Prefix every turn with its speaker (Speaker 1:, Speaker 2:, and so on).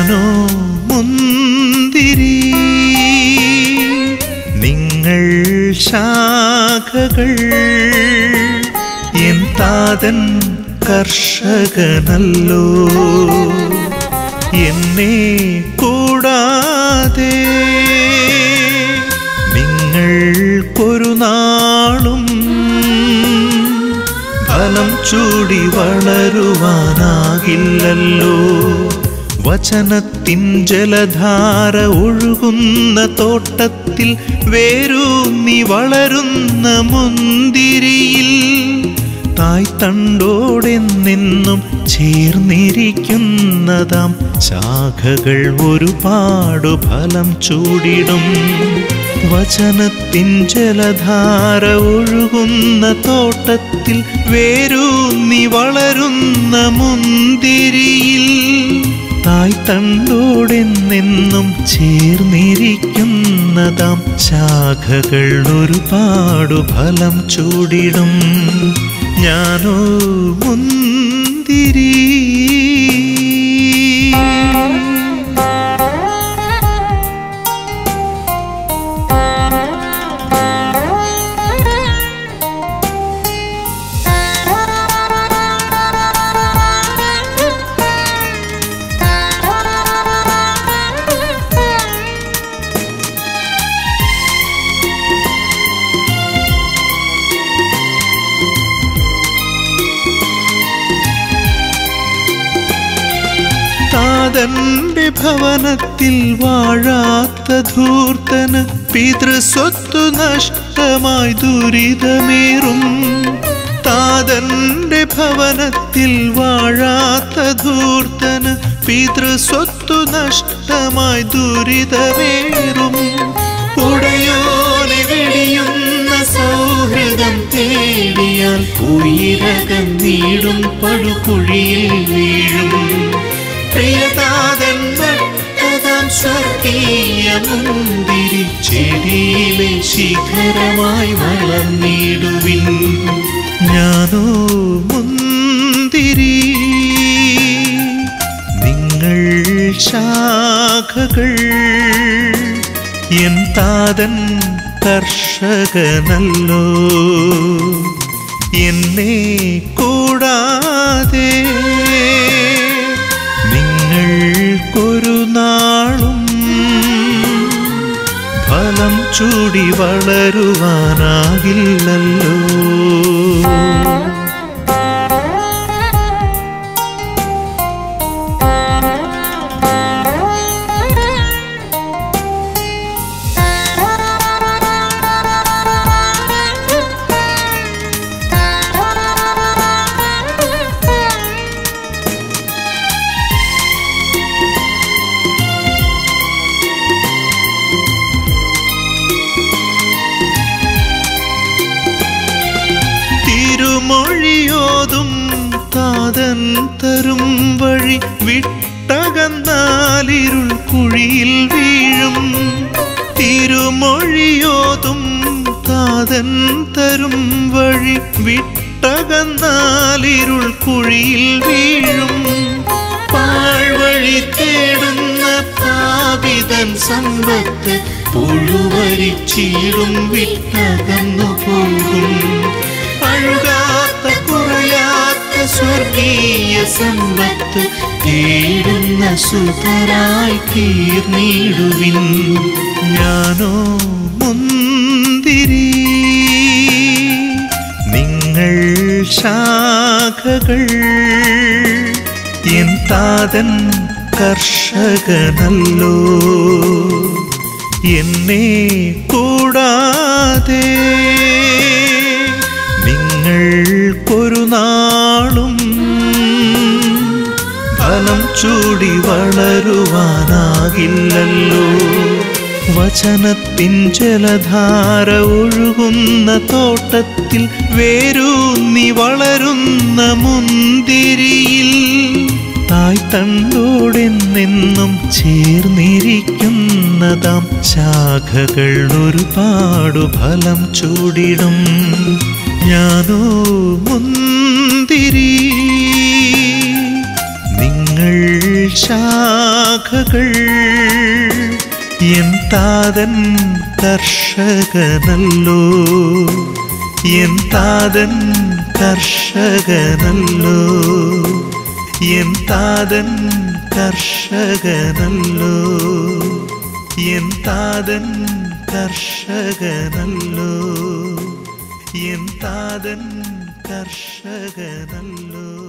Speaker 1: ഞാനോ മുന്തിരി നിങ്ങൾ ശാഖകൾ എൻ താതൻ കർഷകനല്ലോ എന്നെ കൂടാതെ നിങ്ങൾക്കൊരു നാളും ഫലം ചൂടി വളരുവാനാകില്ലല്ലോ വചനത്തിൻ ജലധാര ഒഴുകുന്ന തോട്ടത്തിൽ വേരൂന്നി വളരുന്ന മുന്തിരിയിൽ തായ്തണ്ടോടെന്നെന്നും ചേർന്നിരിക്കുന്നതാം ശാഖകൾ ഒരുപാടു ഫലം ചൂടിടും വചനത്തിൻ ജലധാര ഒഴുകുന്ന തോട്ടത്തിൽ വേരൂന്നി വളരുന്ന മുന്തിരിയിൽ തായ്തണ്ടോടെന്നെന്നും ചേർന്നിരിക്കുന്നതാം ശാഖകൾ ഒരുപാടു ഫലം ചൂടിടും ഞാനോ മുന്തിരി താതന്റെ ഭവനത്തിൽ വാഴാത്ത ധൂർത്തന് പിതൃസ്വത്തു നഷ്ടമായി ദുരിതമേറും താതന്റെ ഭവനത്തിൽ വാഴാത്ത ധൂർത്തന് പിതൃസ്വത്തു നഷ്ടമായി ദുരിതമേറും ഉടയോനെ വെടിയുന്ന സൗഹൃദം തേടിയാൽ ഉയരകന്നീടും പടുകുഴിയിൽ വീഴും പ്രിയതാതൻ നട്ടതാം സ്വർഗീയ മുന്തിരി ചെടിയിലെ ശിഖരമായി വളർന്നിടുവിൻ ഞാനോ മുന്തിരി നിങ്ങൾ ശാഖകൾ എൻ താതൻ കർഷകനല്ലോ എന്നെ കൂടാതെ നിങ്ങൾക്കൊരു നാളും ഫലം ചൂടി വളരുവാനാകില്ലല്ലോ തിരുമൊഴിയോതും താതൻ തരും വഴി വിട്ടകന്നാലിരുൾ കുഴിയിൽ വീഴും തിരുമൊഴിയോതും താതൻ തരും വഴി വിട്ടകന്നാലിരുൾ കുഴിയിൽ വീഴും പാഴ്വഴി തേടുന്ന പാപിതൻ സമ്പത്ത് പുഴുവരിച്ചീടും വിട്ടകന്നു പോകും അഴുകാത്ത കുറയാത്ത സ്വർഗീയ സമ്പത്ത് തേടുന്ന സുതരായി തീർന്നിടുവിൻ ഞാനോ മുന്തിരി നിങ്ങൾ ശാഖകൾ എൻ താതൻ കർഷകനല്ലോ എന്നെ കൂടാതെ നിങ്ങൾക്കൊരു നാളും ഫലം ചൂടി വളരുവാനാകില്ലല്ലോ വചനത്തിൻ ജലധാര ഒഴുകുന്ന തോട്ടത്തിൽ വേരൂന്നി വളരുന്ന മുന്തിരിയിൽ തായ്തണ്ടോടെന്നെന്നും ചേർന്നിരിക്കുന്നതാം ശാഖകൾ ഒരുപാടു ഫലം ചൂടിടും ഞാനോ മുന്തിരി നിങ്ങൾ ശാഖകൾ മകൾ എൻ താതൻ കർഷകനല്ലോ എൻ താതൻ കർഷകനല്ലോ എൻ താതൻ കർഷകനല്ലോ എൻ താതൻ കർഷകനല്ലോ എൻ താതൻ കർഷകനല്ലോ